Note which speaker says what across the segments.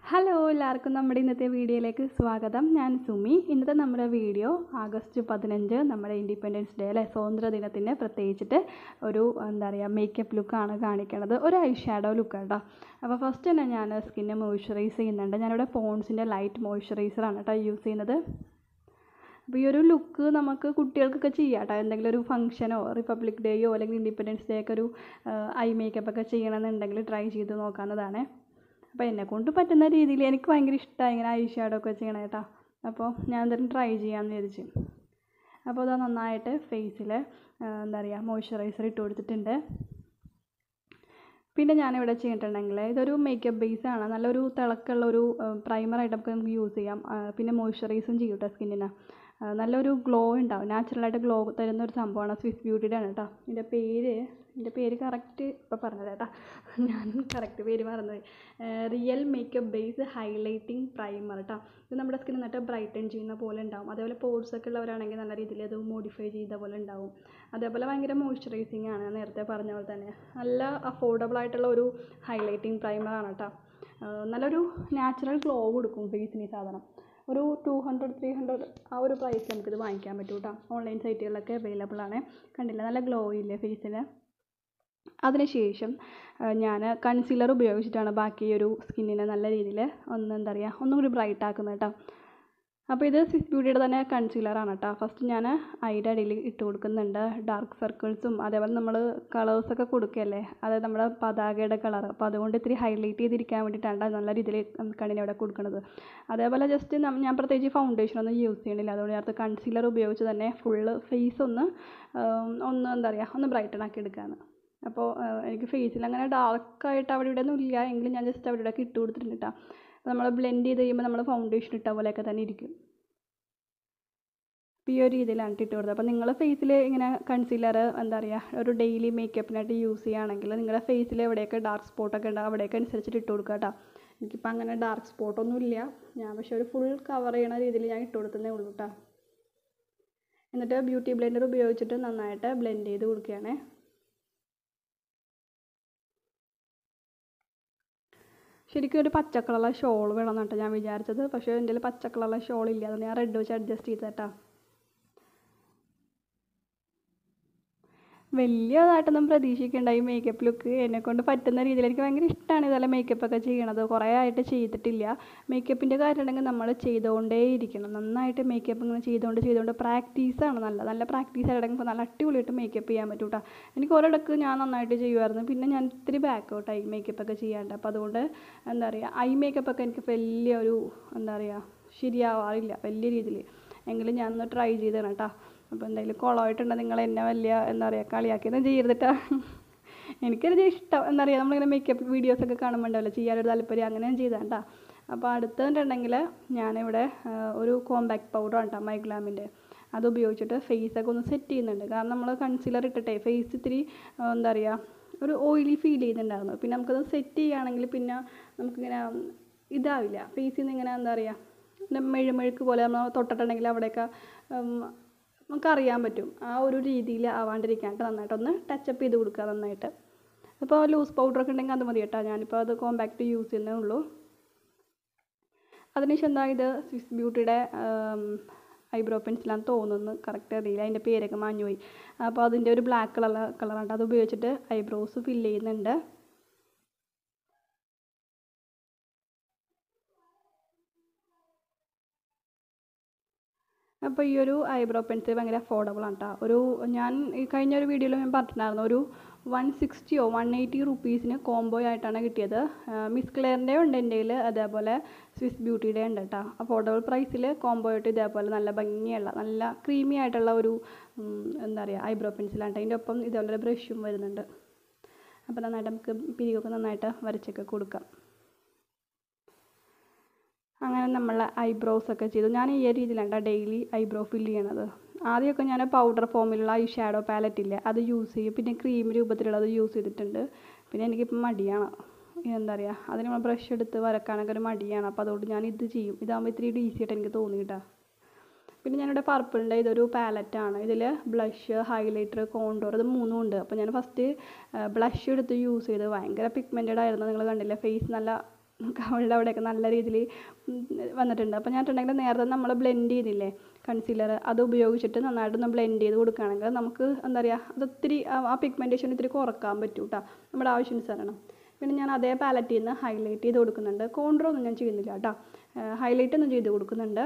Speaker 1: hello എല്ലാവർക്കും നമ്മുടെ ഇന്നത്തെ വീഡിയോയിലേക്ക് സ്വാഗതം ഞാൻ സുമി ഇന്നത്തെ നമ്മുടെ വീഡിയോ ആഗസ്റ്റ് പതിനഞ്ച് നമ്മുടെ ഇൻഡിപെൻഡൻസ് ഡേ അല്ലെ സ്വാതന്ത്ര്യ ദിനത്തിന് പ്രത്യേകിച്ചിട്ട് ഒരു എന്താ പറയുക മേക്കപ്പ് ലുക്കാണ് കാണിക്കണത് ഒരു ഐ ഷാഡോ ലുക്ക് കേട്ടോ അപ്പോൾ ഫസ്റ്റ് തന്നെ ഞാൻ സ്കിന്നെ മോയ്സ്ചറൈസ് ചെയ്യുന്നുണ്ട് ഞാനിവിടെ പോൺസിൻ്റെ ലൈറ്റ് മോയ്സ്ചറൈസറാണ് കേട്ടോ യൂസ് ചെയ്യുന്നത് അപ്പോൾ ഈ ഒരു ലുക്ക് നമുക്ക് കുട്ടികൾക്കൊക്കെ ചെയ്യാം കേട്ടോ എന്തെങ്കിലും ഒരു ഫംഗ്ഷനോ റിപ്പബ്ലിക് ഡേയോ അല്ലെങ്കിൽ ഇൻഡിപെൻഡൻസ് ഡേ ഒക്കെ ഒരു ഐ മേക്കപ്പ് ഒക്കെ ചെയ്യണമെന്നുണ്ടെങ്കിൽ ട്രൈ ചെയ്ത് നോക്കാവുന്നതാണ് അപ്പോൾ എന്നെ കൊണ്ട് പറ്റുന്ന രീതിയിൽ എനിക്ക് ഭയങ്കര ഇഷ്ടമായി ഇങ്ങനെ ഐ ഷാഡോ ഒക്കെ ചെയ്യണം കേട്ടോ അപ്പോൾ ഞാൻ എന്തായാലും ട്രൈ ചെയ്യാമെന്ന് വിചാരിച്ചു അപ്പോൾ അത് നന്നായിട്ട് ഫേസിൽ എന്താ പറയുക മോയ്സ്ചറൈസർ ഇട്ട് കൊടുത്തിട്ടുണ്ട് പിന്നെ ഞാനിവിടെ ചെയ്തിട്ടുണ്ടെങ്കിൽ ഇതൊരു മേക്കപ്പ് ബേസ് ആണ് നല്ലൊരു തിളക്കമുള്ള ഒരു പ്രൈമറായിട്ട് നമുക്ക് നമുക്ക് യൂസ് ചെയ്യാം ആ, പിന്നെ മോയ്സ്ചറൈസും ചെയ്യും കേട്ടോ സ്കിന്നിന് ആ, നല്ലൊരു ഗ്ലോ ഉണ്ടാവും നാച്ചുറലായിട്ട് ഗ്ലോ തരുന്ന ഒരു സംഭവമാണ് സ്വിസ് ബ്യൂട്ടിയുടെ ആണ് കേട്ടോ ഇതിൻ്റെ പേര് എൻ്റെ പേര് കറക്റ്റ് ഇപ്പോൾ പറഞ്ഞത് കേട്ടോ ഞാൻ കറക്റ്റ് പേര് മറന്നുപോയി real makeup base highlighting primer കേട്ടോ ഇത് നമ്മുടെ സ്കിൻ നന്നായിട്ട് ബ്രൈറ്റൻ ചെയ്യുന്ന പോലെ ഉണ്ടാവും അതേപോലെ പോർസ് ഒക്കെ ഉള്ളവരാണെങ്കിൽ നല്ല രീതിയിൽ അത് മോഡിഫൈ ചെയ്ത പോലെ ഉണ്ടാവും അതേപോലെ ഭയങ്കര മോയ്സ്ചറൈസിങ് ആണ് ഞാൻ നേരത്തെ പറഞ്ഞ പോലെ തന്നെ നല്ല അഫോർഡബിൾ ആയിട്ടുള്ള ഒരു ഹൈലൈറ്റിംഗ് പ്രൈമറാണ് കേട്ടോ നല്ലൊരു നാച്ചുറൽ ഗ്ലോ കൊടുക്കും ഫേസിന് ഈ സാധനം ഒരു ടു ഹൺഡ്രഡ് ത്രീ ഹൺഡ്രഡ് ആ ഒരു പ്രൈസ് നമുക്കിത് വാങ്ങിക്കാൻ പറ്റും കേട്ടോ ഓൺലൈൻ സൈറ്റുകളിലൊക്കെ അവൈലബിൾ ആണ് കണ്ടില്ല നല്ല ഗ്ലോ ഇല്ലേ ഫേസിൽ അതിനുശേഷം ഞാൻ കൺസീലർ ഉപയോഗിച്ചിട്ടാണ് ബാക്കി ഒരു സ്കിന്നിനെ നല്ല രീതിയിൽ ഒന്ന് എന്താ പറയുക ഒന്നും കൂടി ബ്രൈറ്റ് ആക്കുന്നത് കേട്ടോ അപ്പോൾ ഇത് സ്വിസ് ബ്യൂട്ടിയുടെ തന്നെ കൺസീലറാണ് കേട്ടോ ഫസ്റ്റ് ഞാൻ ഐയുടെ അടിയിൽ ഇട്ട് കൊടുക്കുന്നുണ്ട് ഡാർക്ക് സർക്കിൾസും അതേപോലെ നമ്മൾ കളേഴ്സൊക്കെ കൊടുക്കുകയല്ലേ അതായത് നമ്മുടെ പതാകയുടെ കളർ അപ്പോൾ അതുകൊണ്ട് ഇത്തിരി ഹൈലൈറ്റ് ചെയ്തിരിക്കാൻ വേണ്ടിയിട്ടാണ് നല്ല രീതിയിൽ കണ്ണിന് അവിടെ കൊടുക്കുന്നത് അതേപോലെ ജസ്റ്റ് ഞാൻ പ്രത്യേകിച്ച് ഫൗണ്ടേഷൻ ഒന്നും യൂസ് ചെയ്യണില്ല അതുകൊണ്ട് നേരത്തെ കൺസീലർ ഉപയോഗിച്ച് തന്നെ ഫുള്ള് ഫേസ് ഒന്ന് ഒന്ന് എന്താ പറയുക ഒന്ന് ബ്രൈറ്റൺ ആക്കി എടുക്കുകയാണ് അപ്പോൾ എനിക്ക് ഫേസിൽ അങ്ങനെ ഡാർക്കായിട്ട് അവിടെ ഇവിടെ ഒന്നും ഇല്ല എങ്കിലും ഞാൻ ജസ്റ്റ് അവിടെ ഇവിടെയൊക്കെ ഇട്ട് കൊടുത്തിട്ടുണ്ട് കേട്ടോ നമ്മൾ ബ്ലെൻഡ് ചെയ്ത് കഴിയുമ്പോൾ നമ്മൾ ഫൗണ്ടേഷൻ ഇട്ട പോലെയൊക്കെ തന്നെ ഇരിക്കും അപ്പോൾ ഈ ഒരു രീതിയിലാണ് ഇട്ട് കൊടുത്തത് അപ്പോൾ നിങ്ങൾ ഫേസിൽ ഇങ്ങനെ കൺസീലർ എന്താ പറയുക ഒരു ഡെയിലി മേക്കപ്പിനായിട്ട് യൂസ് ചെയ്യുകയാണെങ്കിൽ നിങ്ങളുടെ ഫേസിൽ എവിടെയൊക്കെ ഡാർക്ക് സ്പോട്ടൊക്കെ ഉണ്ടാവും അവിടെയൊക്കെ അനുസരിച്ചിട്ട് ഇട്ട് കൊടുക്കുക കേട്ടോ എനിക്കിപ്പോൾ അങ്ങനെ ഡാർക്ക് സ്പോട്ടൊന്നും ഇല്ല ഞാൻ പക്ഷേ ഒരു ഫുൾ കവർ ചെയ്യണ രീതിയിൽ ഞാൻ ഇട്ട് കൊടുത്തതേ ഉള്ളൂ കേട്ടോ എന്നിട്ട് ബ്യൂട്ടി ബ്ലെൻഡർ ഉപയോഗിച്ചിട്ട് നന്നായിട്ട് ബ്ലെൻഡ് ചെയ്ത് കൊടുക്കുകയാണേ ശരിക്കും ഒരു പച്ച കളറുള്ള ഷോൾ വേണം എന്നിട്ട് ഞാൻ വിചാരിച്ചത് പക്ഷേ എൻ്റെ കയ്യിൽ പച്ച കളറുള്ള ഷോൾ ഇല്ല അതുകൊണ്ട് ഞാൻ റെഡ് വെച്ച് അഡ്ജസ്റ്റ് ചെയ്തേട്ടാ വലിയതായിട്ടൊന്നും പ്രതീക്ഷിക്കേണ്ട ഈ മേക്കപ്പ് ലുക്ക് എന്നെക്കൊണ്ട് പറ്റുന്ന രീതിയിൽ എനിക്ക് ഭയങ്കര ഇഷ്ടമാണ് ഇതെല്ലാം മേക്കപ്പ് ഒക്കെ ചെയ്യണത് കുറേ ആയിട്ട് ചെയ്തിട്ടില്ല മേക്കപ്പിൻ്റെ കാര്യം ഉണ്ടെങ്കിൽ നമ്മൾ ചെയ്തുകൊണ്ടേ ഇരിക്കണം നന്നായിട്ട് മേക്കപ്പ് ഇങ്ങനെ ചെയ്തുകൊണ്ട് ചെയ്തുകൊണ്ട് പ്രാക്ടീസാണ് നല്ല നല്ല പ്രാക്ടീസ് ആയിട്ടെങ്കിൽ നല്ല അടിപൊളിയായിട്ട് മേക്കപ്പ് ചെയ്യാൻ പറ്റും കേട്ടോ എനിക്ക് ഒരിടക്ക് ഞാൻ നന്നായിട്ട് ചെയ്യുമായിരുന്നു പിന്നെ ഞാൻ ഇത്തിരി ബാക്ക് ഔട്ടായി മേക്കപ്പ് ഒക്കെ ചെയ്യാണ്ട് അപ്പോൾ അതുകൊണ്ട് എന്താ പറയുക ഐ മേക്കപ്പ് ഒക്കെ എനിക്ക് വലിയ ഒരു എന്താ പറയുക ശരിയാവാറില്ല വലിയ രീതിയിൽ എങ്കിലും ഞാൻ ഒന്ന് ട്രൈ ചെയ്തതാണ് കേട്ടോ അപ്പോൾ എന്തായാലും കുളമായിട്ടുണ്ട് നിങ്ങൾ എന്നെ വലിയ എന്താ പറയുക കളിയാക്കിയൊന്നും ചെയ്യരുതിട്ടാ എനിക്കൊരു ഇഷ്ടം എന്താ പറയുക നമ്മളിങ്ങനെ മേക്കപ്പ് വീഡിയോസൊക്കെ കാണുമ്പോൾ ഉണ്ടാവില്ല ചെയ്യാനൊരു താല്പര്യം അങ്ങനെ ഞാൻ ചെയ്തതാണ് കേട്ടോ അപ്പോൾ അടുത്തതുണ്ടെങ്കിൽ ഞാനിവിടെ ഒരു കോമ്പാക്ട് പൗഡറാണ് കേട്ടോ മൈഗ്ലാമിൻ്റെ അത് ഉപയോഗിച്ചിട്ട് ഫേസൊക്കെ ഒന്ന് സെറ്റ് ചെയ്യുന്നുണ്ട് കാരണം നമ്മൾ കൺസീലർ ഇട്ടിട്ടേ ഫേസ് ഇത്തിരി എന്താ പറയുക ഒരു ഓയിലി ഫീൽ ചെയ്യുന്നുണ്ടായിരുന്നു പിന്നെ നമുക്കത് സെറ്റ് ചെയ്യുകയാണെങ്കിൽ പിന്നെ നമുക്കിങ്ങനെ ഇതാവില്ല ഫേസിൽ നിന്ന് ഇങ്ങനെ എന്താ പറയുക പിന്നെ മെഴുമെഴുക്ക് പോലെ നമ്മൾ തൊട്ടിട്ടുണ്ടെങ്കിൽ അവിടെയൊക്കെ നമുക്കറിയാൻ പറ്റും ആ ഒരു രീതിയിൽ ആവാണ്ടിരിക്കാനായിട്ട് നന്നായിട്ടൊന്ന് ടച്ചപ്പ് ചെയ്ത് കൊടുക്കുക നന്നായിട്ട് അപ്പോൾ ലൂസ് പൗഡറൊക്കെ ഉണ്ടെങ്കിൽ അത് മതി കേട്ടോ ഞാനിപ്പോൾ അത് കോമ്പാക്റ്റ് യൂസ് ചെയ്യുന്നേ ഉള്ളൂ അതിനുശേഷം എന്താ ഇത് സ്വിസ് ബ്യൂട്ടിയുടെ ഐബ്രോ പെൻസിലാന്ന് തോന്നുന്നു കറക്റ്റ് അറിയില്ല അതിൻ്റെ പേരൊക്കെ മാഞ്ഞുപോയി അപ്പോൾ അതിൻ്റെ ഒരു ബ്ലാക്ക് കളർ കളറാണ് അത് ഉപയോഗിച്ചിട്ട് ഐബ്രോസ് ഫില്ല് ചെയ്യുന്നുണ്ട് അപ്പോൾ ഈ ഒരു ഐബ്രോ പെൻസിൽ ഭയങ്കര അഫോർഡബിൾ ആണ് കേട്ടോ ഒരു ഞാൻ ഈ കഴിഞ്ഞ ഒരു വീഡിയോയിൽ ഞാൻ പറഞ്ഞിട്ടുണ്ടായിരുന്നു ഒരു വൺ സിക്സ്റ്റിയോ വൺ എയ്റ്റി റുപ്പീസിന് കോംബോ ആയിട്ടാണ് കിട്ടിയത് മിസ് ക്ലെയറിൻ്റെ ഉണ്ട് എൻ്റെ കയ്യിൽ അതേപോലെ സ്വിസ് ബ്യൂട്ടിയുടെ ഉണ്ട് കേട്ടോ അഫോർഡബിൾ പ്രൈസിൽ കോംബോ ആയിട്ട് ഇതേപോലെ നല്ല ഭംഗിയുള്ള നല്ല ക്രീമി ആയിട്ടുള്ള ഒരു എന്താ പറയുക ഐബ്രോ പെൻസിലാണ് കേട്ടോ അതിൻ്റെ ഒപ്പം ഇതേപോലെ ബ്രഷും വരുന്നുണ്ട് അപ്പോൾ നന്നായിട്ട് നമുക്ക് പിരികൊക്കെ നന്നായിട്ട് വരച്ചൊക്കെ കൊടുക്കാം അങ്ങനെ നമ്മൾ ഐബ്രോസ് ഒക്കെ ചെയ്തു ഞാൻ ഈ രീതിയിലാണ് ഡെയിലി ഐബ്രോ ഫില്ല് ചെയ്യണത് ആദ്യമൊക്കെ ഞാൻ പൗഡർ ഫോമിലുള്ള ഐ ഷാഡോ പാലറ്റ് ഇല്ലേ അത് യൂസ് ചെയ്യും പിന്നെ ക്രീം രൂപത്തിലുള്ളത് യൂസ് ചെയ്തിട്ടുണ്ട് പിന്നെ എനിക്കിപ്പോൾ മടിയാണ് എന്താ പറയുക അതിന് നമ്മൾ ബ്രഷ് എടുത്ത് വരക്കാനൊക്കെ ഒരു മടിയാണ് അപ്പോൾ അതുകൊണ്ട് ഞാൻ ഇത് ചെയ്യും ഇതാകുമ്പോൾ ഇത്തിരി ഈസി ആയിട്ട് എനിക്ക് തോന്നി കേട്ടോ പിന്നെ ഞാനിവിടെ പർപ്പിളിൻ്റെ ഇതൊരു പാലറ്റാണ് ഇതിൽ ബ്ലഷ് ഹൈലൈറ്റർ കോണ്ടോർ ഇത് മൂന്നും ഉണ്ട് അപ്പോൾ ഞാൻ ഫസ്റ്റ് ബ്ലഷ് എടുത്ത് യൂസ് ചെയ്ത് ഭയങ്കര പിഗ്മെൻറ്റഡ് ആയിരുന്നു നിങ്ങൾ കണ്ടില്ലേ ഫേസ് നല്ല കവളുടെ അവിടെയൊക്കെ നല്ല രീതിയിൽ വന്നിട്ടുണ്ട് അപ്പോൾ ഞാൻ ഇട്ടുണ്ടെങ്കിൽ നേരത്തെ നമ്മൾ ബ്ലെൻഡ് ചെയ്തില്ലേ കൺസീലർ അത് ഉപയോഗിച്ചിട്ട് നന്നായിട്ടൊന്ന് ബ്ലെൻഡ് ചെയ്ത് കൊടുക്കുകയാണെങ്കിൽ നമുക്ക് എന്താ പറയുക അത് ഒത്തിരി ആ- ആ പിഗ്മെൻറ്റേഷൻ ഇത്തിരി കുറക്കാൻ പറ്റും കേട്ടോ നമ്മുടെ ആവശ്യാനുസരണം പിന്നെ ഞാൻ അതേ പാലറ്റിൽ നിന്ന് ഹൈലൈറ്റ് ചെയ്ത് കൊടുക്കുന്നുണ്ട് കോൺട്രോ ഒന്നും ഞാൻ ചെയ്യുന്നില്ല കേട്ടോ ഹൈലൈറ്റ് ഒന്നും ചെയ്ത് കൊടുക്കുന്നുണ്ട്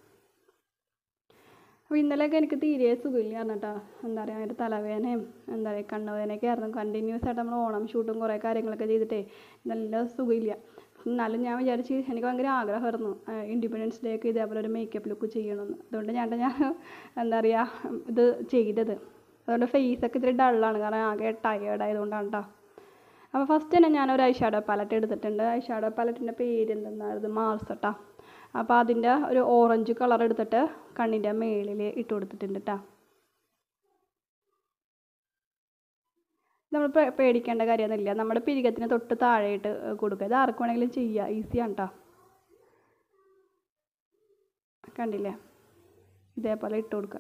Speaker 1: അപ്പോൾ ഇന്നലെയൊക്കെ എനിക്ക് തീരെ സുഖമില്ലായിരുന്നു കേട്ടോ എന്താ പറയുക അതിൻ്റെ തലവേദനയും എന്താ പറയുക കണ്ണുവേദനയൊക്കെ ആയിരുന്നു കണ്ടിന്യൂസ് ആയിട്ട് നമ്മൾ ഓണം ഷൂട്ടും കുറേ കാര്യങ്ങളൊക്കെ ചെയ്തിട്ടേ നല്ല സുഖമില്ല എന്നാലും ഞാൻ വിചാരിച്ച് എനിക്ക് ഭയങ്കര ആഗ്രഹമായിരുന്നു ഇൻഡിപെൻഡൻസ് ഡേ ഒക്കെ ഇതേപോലെ ഒരു മേക്കപ്പ് ലുക്ക് ചെയ്യണമെന്ന് അതുകൊണ്ട് ഞാൻ ഞാൻ എന്താ പറയുക ഇത് ചെയ്തത് അതുകൊണ്ട് ഫേസൊക്കെ ഇത്തിരി ഡള്ളാണ് കാരണം ആകെ ടയേർഡ് ആയതുകൊണ്ടാണ് കേട്ടോ അപ്പോൾ ഫസ്റ്റ് തന്നെ ഞാനൊരു ഐ ഷാഡോ പാലറ്റ് എടുത്തിട്ടുണ്ട് ഐ ഷാഡോ പാലറ്റിൻ്റെ പേര് എന്തെന്നായിരുന്നു മാർസ് കേട്ടോ അപ്പോൾ അതിൻ്റെ ഒരു ഓറഞ്ച് കളർ എടുത്തിട്ട് കണ്ണിൻ്റെ മേളിൽ ഇട്ട് കൊടുത്തിട്ടുണ്ട് കേട്ടോ നമ്മൾ പേ- പേടിക്കേണ്ട കാര്യമൊന്നുമില്ല നമ്മുടെ പിരികത്തിന് തൊട്ട് താഴെയിട്ട് കൊടുക്കുക ഇത് ആർക്ക് വേണമെങ്കിലും ചെയ്യാം ഈസിയാണ് കേട്ടോ കണ്ടില്ലേ ഇതേപോലെ ഇട്ട് കൊടുക്കുക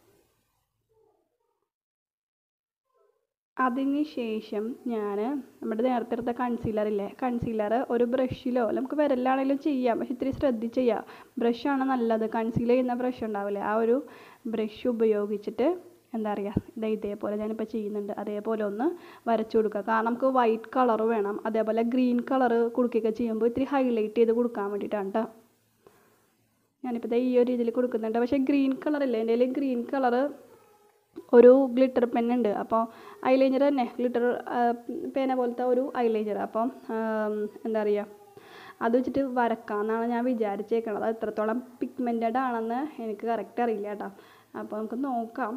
Speaker 1: അതിന് ശേഷം ഞാൻ നമ്മുടെ നേരത്തെ എടുത്ത കൺസീലർ ഇല്ലേ കൺസീലർ ഒരു ബ്രഷിലോ നമുക്ക് വിരലാണെങ്കിലും ചെയ്യാം പക്ഷെ ഇത്തിരി ശ്രദ്ധിച്ച് ചെയ്യാം ബ്രഷാണ് നല്ലത് കൺസീൽ ചെയ്യുന്ന ബ്രഷ് ഉണ്ടാവില്ലേ ആ ഒരു ബ്രഷ് ഉപയോഗിച്ചിട്ട് എന്താ പറയുക ഇതേ ഇതേപോലെ ഞാനിപ്പോൾ ചെയ്യുന്നുണ്ട് അതേപോലെ ഒന്ന് വരച്ചു കൊടുക്കുക കാരണം നമുക്ക് വൈറ്റ് കളർ വേണം അതേപോലെ ഗ്രീൻ കളർ കൊടുക്കുകയൊക്കെ ചെയ്യുമ്പോൾ ഇത്തിരി ഹൈലൈറ്റ് ചെയ്ത് കൊടുക്കാൻ വേണ്ടിയിട്ടാണ് കേട്ടോ ഞാനിപ്പോൾ ദേ ഈ ഒരു രീതിയിൽ കൊടുക്കുന്നുണ്ട് പക്ഷേ ഗ്രീൻ കളറില്ലേ എൻ്റെ കയ്യിൽ ഗ്രീൻ കളറ് ഒരു ഗ്ലിറ്റർ പെൻ ഉണ്ട് അപ്പോൾ ഐലൈനർ തന്നെ ഗ്ലിറ്റർ പേന പോലത്തെ ഒരു ഐലൈനർ അപ്പം ആം, എന്താ പറയുക അത് വെച്ചിട്ട് വരക്കാമെന്നാണ് ഞാൻ വിചാരിച്ചേക്കണത് അത് എത്രത്തോളം പിഗ്മെൻറ്റഡ് ആണെന്ന് എനിക്ക് കറക്റ്റ് അറിയില്ല കേട്ടോ അപ്പോൾ നമുക്ക് നോക്കാം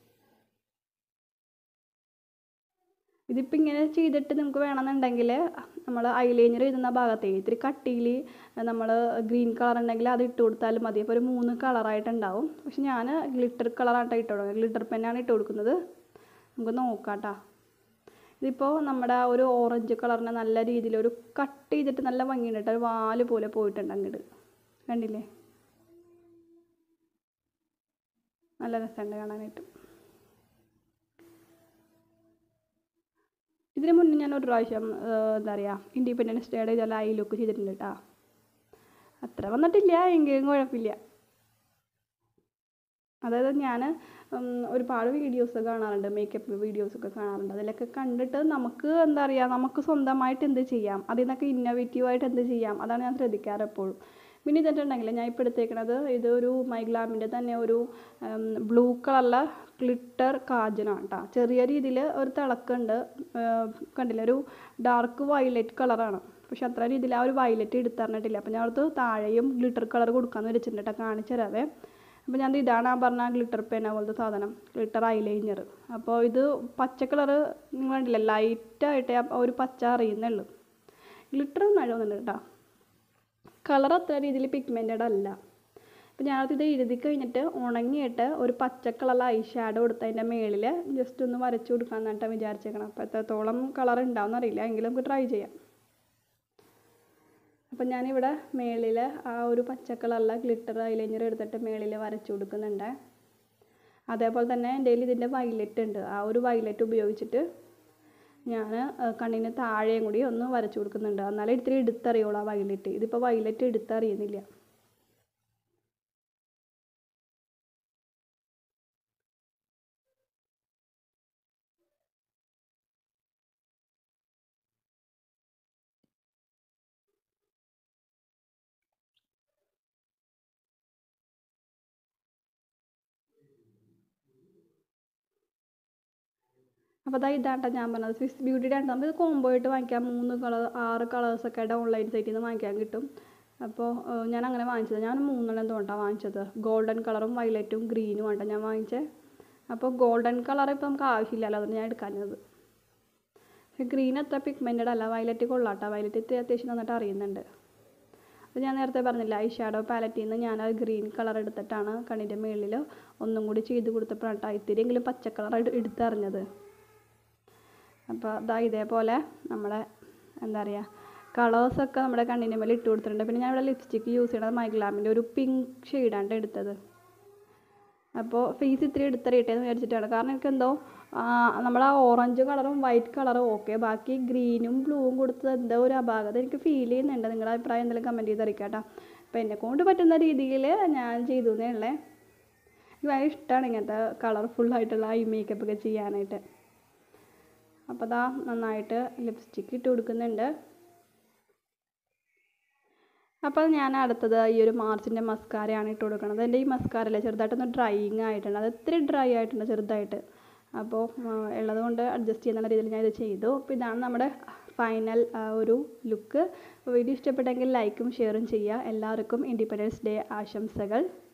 Speaker 1: ഇതിപ്പോൾ ഇങ്ങനെ ചെയ്തിട്ട് നമുക്ക് വേണമെന്നുണ്ടെങ്കിൽ നമ്മൾ ഐലൈനർ എഴുതുന്ന ഭാഗത്തേ ഇത്തിരി കട്ടിയിൽ നമ്മൾ ഗ്രീൻ കളർ ഉണ്ടെങ്കിൽ അത് ഇട്ട് കൊടുത്താലും മതി അപ്പോൾ ഒരു മൂന്ന് കളറായിട്ടുണ്ടാവും പക്ഷെ ഞാൻ ഗ്ലിറ്റർ കളറായിട്ടാണ് ഇട്ട് കൊടുക്കുന്നത് ഗ്ലിറ്റർ പെന്നാണ് ഇട്ട് കൊടുക്കുന്നത് നമുക്ക് നോക്കാം കേട്ടോ ഇതിപ്പോൾ നമ്മുടെ ആ ഒരു ഓറഞ്ച് കളറിനെ നല്ല രീതിയിൽ ഒരു കട്ട് ചെയ്തിട്ട് നല്ല ഭംഗിയുണ്ട് കേട്ടോ ഒരു വാല് പോലെ പോയിട്ടുണ്ട് അങ്ങോട്ട് കണ്ടില്ലേ നല്ല രസമുണ്ട് കാണാനായിട്ട് ഇതിന് മുന്നേ ഞാൻ ഒരു പ്രാവശ്യം ഏഹ്, എന്താ പറയുക ഇൻഡിപെൻഡൻസ് ഡേയുടെ ഇതെല്ലാം ഐ ലുക്ക് ചെയ്തിട്ടുണ്ട് കേട്ടോ അത്ര വന്നിട്ടില്ല എങ്കിലും കുഴപ്പമില്ല അതായത് ഞാൻ ഒരുപാട് വീഡിയോസ് കാണാറുണ്ട് മേക്കപ്പ് വീഡിയോസൊക്കെ കാണാറുണ്ട് അതിലൊക്കെ കണ്ടിട്ട് നമുക്ക് എന്താ പറയുക നമുക്ക് സ്വന്തമായിട്ട് എന്ത് ചെയ്യാം അതിൽ നിന്നൊക്കെ ഇന്നോവേറ്റീവായിട്ട് എന്ത് ചെയ്യാം അതാണ് ഞാൻ ശ്രദ്ധിക്കാറ് എപ്പോഴും പിന്നെ ഇതെന്നുണ്ടെങ്കിൽ ഞാൻ ഇപ്പോൾ എടുത്തേക്കണത് ഇതൊരു മൈഗ്ലാമിൻ്റെ തന്നെ ഒരു ബ്ലൂ കളറിലെ ഗ്ലിറ്റർ കാജലാണ് കേട്ടോ ചെറിയ രീതിയിൽ ഒരു തിളക്കമുണ്ട് ഏഹ് കണ്ടില്ലേ ഒരു ഡാർക്ക് വയലറ്റ് കളറാണ് പക്ഷെ അത്ര രീതിയിൽ ആ ഒരു വയലറ്റ് എടുത്തറിഞ്ഞിട്ടില്ല അപ്പോൾ ഞാൻ അടുത്ത് താഴെയും ഗ്ലിറ്റർ കളർ കൊടുക്കാമെന്ന് വെച്ചിട്ടുണ്ട് കേട്ടോ കാണിച്ചു തരാവേ അപ്പോൾ ഞാൻ ഇതാണ് ആ പറഞ്ഞ ഗ്ലിറ്റർ പേന പോലത്തെ സാധനം ഗ്ലിറ്റർ ഐലൈനർ അപ്പോൾ ഇത് പച്ച കളറ് നിങ്ങൾ കണ്ടില്ലേ ലൈറ്റായിട്ട് ആ ഒരു പച്ച അറിയുന്നുള്ളൂ ഗ്ലിറ്റർ നഴുവുന്നുണ്ട് കേട്ടോ കളർ അത്ര രീതിയിൽ പിഗ്മെൻറ്റഡ് അല്ല അപ്പോൾ ഞാനത് ഇത് എഴുതി കഴിഞ്ഞിട്ട് ഉണങ്ങിയിട്ട് ഒരു പച്ച കളർ ഐ ഷാഡോ കൊടുത്ത് അതിൻ്റെ മേളിൽ ജസ്റ്റ് ഒന്ന് വരച്ചു കൊടുക്കാമെന്നായിട്ടാണ് വിചാരിച്ചേക്കണം അപ്പോൾ എത്രത്തോളം കളർ ഉണ്ടാവുമെന്ന് അറിയില്ല എങ്കിലും നമുക്ക് ട്രൈ ചെയ്യാം അപ്പം ഞാനിവിടെ മേളിൽ ആ ഒരു പച്ച കളറിലെ ഗ്ലിറ്റർ ഐലൈനർ എടുത്തിട്ട് മേളിൽ വരച്ചു കൊടുക്കുന്നുണ്ട് അതേപോലെ തന്നെ എൻ്റെ കയ്യിൽ ഇതിൻ്റെ വൈലറ്റ് ഉണ്ട് ആ ഒരു വൈലറ്റ് ഉപയോഗിച്ചിട്ട് ഞാൻ കണ്ണിന് താഴെയും കൂടി ഒന്ന് വരച്ചു കൊടുക്കുന്നുണ്ട് എന്നാലേ ഇത്തിരി എടുത്തറിയുള്ളൂ ആ വൈലറ്റ് ഇതിപ്പോൾ വൈലറ്റ് എടുത്തറിയുന്നില്ല അപ്പോൾ അതാ ഇതാട്ടോ ഞാൻ പറഞ്ഞത് സ്വിസ് ബ്യൂട്ടിയുടെ ആണ് നമുക്ക് കോംബോ ആയിട്ട് വാങ്ങിക്കാം മൂന്ന് കളർ ആറ് കളേഴ്സൊക്കെ ആയിട്ട് ഓൺലൈൻ സൈറ്റിൽ നിന്ന് വാങ്ങിക്കാൻ കിട്ടും അപ്പോൾ ഏഹ്, ഞാൻ അങ്ങനെ വാങ്ങിച്ചത് ഞാൻ മൂന്നെണ്ണം തോണ്ടാണ് വാങ്ങിച്ചത് ഗോൾഡൻ കളറും വയലറ്റും ഗ്രീനും ആട്ടോ ഞാൻ വാങ്ങിച്ചത് അപ്പോൾ ഗോൾഡൻ കളർ ഇപ്പോൾ നമുക്ക് ആവശ്യമില്ലല്ലോ അതുകൊണ്ട് ഞാൻ എടുക്കാഞ്ഞത് പക്ഷേ ഗ്രീൻ അത്ര പിഗ്മെൻറ്റഡ് അല്ല വയലറ്റ് കൊള്ളാട്ടോ വയലറ്റ് ഇത്തിരി അത്യാവശ്യം നന്നായിട്ട് അറിയുന്നുണ്ട് അപ്പോൾ ഞാൻ നേരത്തെ പറഞ്ഞില്ല ഐ ഷാഡോ പാലറ്റിൽ നിന്ന് ഞാൻ ആ ഗ്രീൻ കളർ എടുത്തിട്ടാണ് കണ്ണിൻ്റെ മുകളിൽ ഒന്നും കൂടി ചെയ്ത് കൊടുത്തപ്പോഴാണ് കേട്ടോ ഇത്തിരിയെങ്കിലും പച്ച കളർ എടുത്തറിഞ്ഞത് അപ്പോൾ അതാ ഇതേപോലെ നമ്മളെ എന്താ പറയുക കളേഴ്സൊക്കെ നമ്മുടെ കണ്ണിൻ്റെ മേലെ ഇട്ട് കൊടുത്തിട്ടുണ്ട് പിന്നെ ഞാൻ ഇവിടെ ലിപ്സ്റ്റിക്ക് യൂസ് ചെയ്യണത് മൈഗ്ലാമിൻ്റെ ഒരു പിങ്ക് ഷെയ്ഡാണ് എടുത്തത് അപ്പോൾ ഫേസ് ഇത്തിരി എടുത്തറിയട്ടെ എന്ന് വിചാരിച്ചിട്ടാണ് കാരണം എനിക്ക് എന്തോ നമ്മൾ ആ ഓറഞ്ച് കളറും വൈറ്റ് കളറും ഓക്കെ ബാക്കി ഗ്രീനും ബ്ലൂവും കൊടുത്തത് എന്തോ ഒരു അപാകത എനിക്ക് ഫീൽ ചെയ്യുന്നുണ്ട് നിങ്ങളുടെ അഭിപ്രായം എന്തെങ്കിലും കമൻറ്റ് ചെയ്ത് അറിയിക്കാം കേട്ടോ അപ്പോൾ എന്നെ കൊണ്ട് പറ്റുന്ന രീതിയിൽ ഞാൻ ചെയ്തു എന്നേ ഉള്ളേ എനിക്ക് ഭയങ്കര ഇഷ്ടമാണ് ഇങ്ങനത്തെ കളർഫുൾ ആയിട്ടുള്ള ഐ മേക്കപ്പ് ഒക്കെ ചെയ്യാനായിട്ട് അപ്പോൾ അതാ നന്നായിട്ട് ലിപ്സ്റ്റിക്ക് ഇട്ട് കൊടുക്കുന്നുണ്ട് അപ്പോൾ ഞാൻ അടുത്തത് ഈ ഒരു മാർച്ചിൻ്റെ മസ്കാരയാണ് ഇട്ട് കൊടുക്കുന്നത് എൻ്റെ ഈ മസ്കാരല്ലേ ചെറുതായിട്ടൊന്ന് ഡ്രൈയിങ് ആയിട്ടുണ്ട് അത് ഇത്തിരി ഡ്രൈ ആയിട്ടുണ്ട് ചെറുതായിട്ട് അപ്പോൾ ഉള്ളത് കൊണ്ട് അഡ്ജസ്റ്റ് ചെയ്യുന്ന രീതിയിൽ ഞാൻ ഇത് ചെയ്തു അപ്പോൾ ഇതാണ് നമ്മുടെ ഫൈനൽ ഒരു ലുക്ക് വീഡിയോ ഇഷ്ടപ്പെട്ടെങ്കിൽ ലൈക്കും ഷെയറും ചെയ്യുക എല്ലാവർക്കും ഇൻഡിപെൻഡൻസ് ഡേ ആശംസകൾ